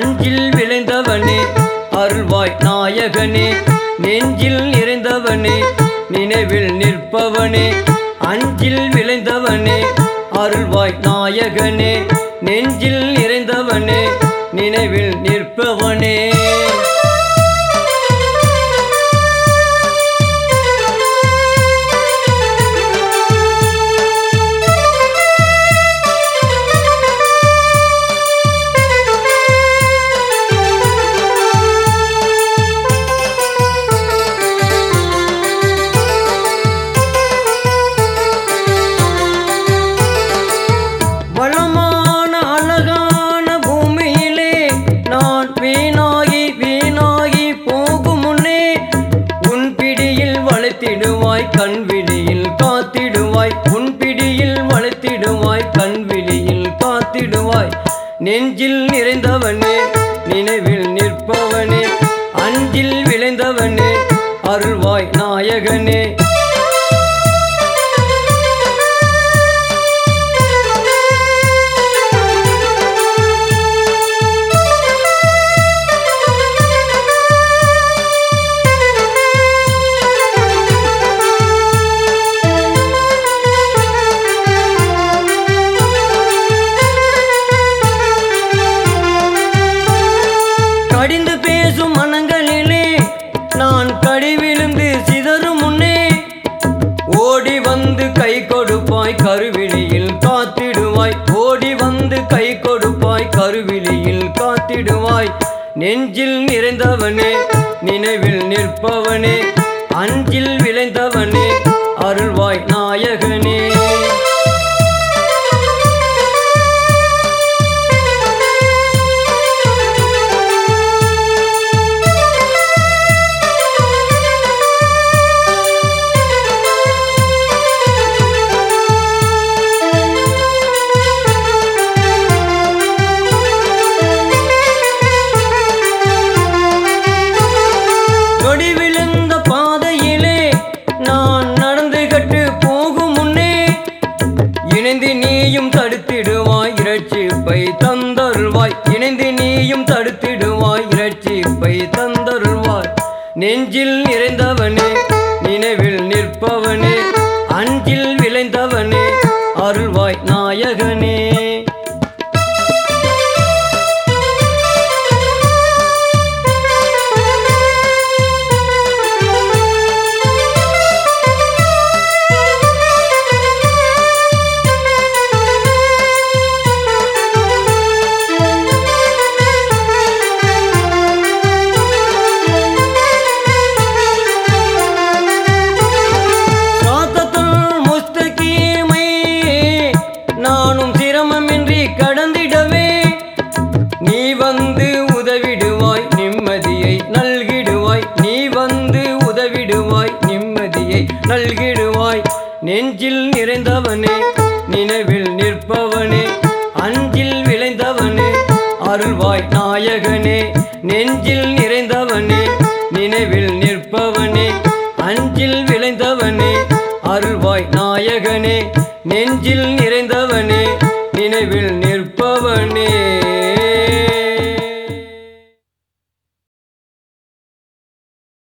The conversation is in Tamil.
அஞ்சில் விளைந்தவனே அருள்வாய் நாயகனே நெஞ்சில் நிறைந்தவனே நினைவில் நிற்பவனே அஞ்சில் விளைந்தவனே அருள்வாய் நாயகனே நெஞ்சில் நிறைந்தவனே நினைவில் நிற்பவனே வளமான அழகான பூமியிலே நான் வீணாகி வீணாகி போகும் முன்னே உன் பிடியில் வளைத்திடுவாய் கண்விழியில் காத்திடுவாய் உன் பிடியில் வளைத்திடுவாய் கண்விழியில் காத்திடுவாய் நெஞ்சில் நிறைந்தவனே நினைவில் நிற்பவனே அஞ்சில் விளைந்தவனே அருள்வாய் நாயகனே கடிந்து பேசும் மனங்களிலே நான் கடி விழுந்து சிதறும் முன்னே ஓடி வந்து கை கொடுப்பாய் கருவிழியில் காத்திடுவாய் ஓடி வந்து கை கொடுப்பாய் கருவிழியில் காத்திடுவாய் நெஞ்சில் நிறைந்தவனே நினைவில் நிற்பவனே அஞ்சில் விளைந்தவனே அருள்வாய் நாயகனே நொடி விழுந்த பாதையிலே நான் நடந்து கட்டு போகும் முன்னே இணைந்து நீயும் தடுத்திடுவாய் இரட்சிப்பை தந்தருள்வாய் இணைந்து நீயும் தடுத்திடுவாய் இரட்சிப்பை தந்தருள்வாய் நெஞ்சில் நிறைந்தவனே நினைவில் நிற்பவனே அஞ்சில் விளைந்தவனே அருள்வாய் நாயகனே சாத்தத்துல் முஸ்தகீமை நானும் சிரமமின்றி கடந்திடவே நீ வந்து உதவிடுவாய் நிம்மதியை நல்கிடுவாய் நீ வந்து உதவிடுவாய் நிம்மதியை நல்கிடுவாய் நெஞ்சில் நிறைந்தவனே நினைவில் நிற்பவனே அஞ்சில் விளைந்தவனே அருள்வாய் நாயகனே நெஞ்சில் நிறைந்தவனே நினைவில் நிற்பவனே அஞ்சில் விளைந்தவனே அருள்வாய் நாயகனே நெஞ்சில் நிறைந்தவனே நினைவில் நிற்பவனே